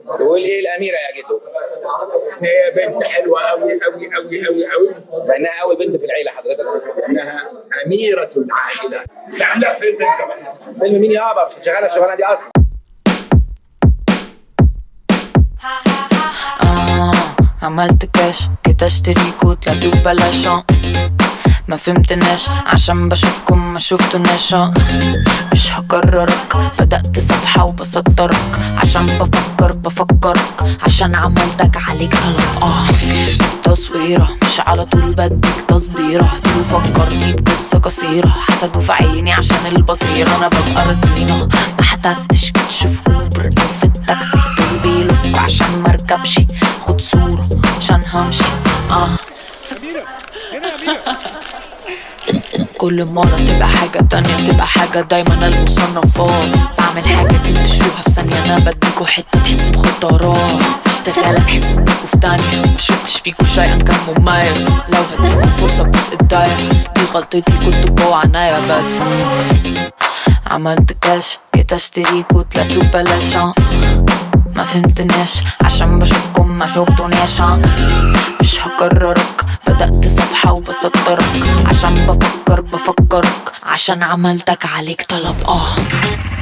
تقول ايه الاميره يا جدو هي بنت حلوه قوي قوي قوي قوي قوي لانها اول بنت في العيله حضرتك لانها اميره العائله تعملها فيلم انت بقى فيلم مين يابا مش شغاله الشغلانه دي اصلا آه عملت كاش جيت اشتري كوت لا ببلاش ما فهمتناش عشان بشوفكم ما شفتوناش آه. مش هكررك بدأت صفحة وبسطرك عشان بفكر بفكرك عشان عملتك عليك طلب اه تصويرة مش على طول بديك تصبيرة طول فكرني بقصة قصيرة حسدوا في عيني عشان البصيرة انا ببقى رزينة ما حتستش تشوف اوبر او في التاكسي دول بيلوك عشان مركبش خد صورة عشان همشي اه كل مرة تبقى حاجة تانية تبقى حاجة دايما المصنفات بعمل حاجة تنتشوها في ثانية أنا بديكوا حتة تحس بخطرات اشتغالة تحس انكوا في تانية مشفتش فيكوا شيئا كان مميز لو هديكوا فرصة بوس ايديا دي غلطتي كنتوا جوا عنايا بس عملت كاش جيت اشتري كوت لا ببلاش ما فهمتناش عشان بشوفكم ما شفتوناش مش هكررك بدأت صفحة وبسطرك عشان بفكر بفكرك عشان عملتك عليك طلب اه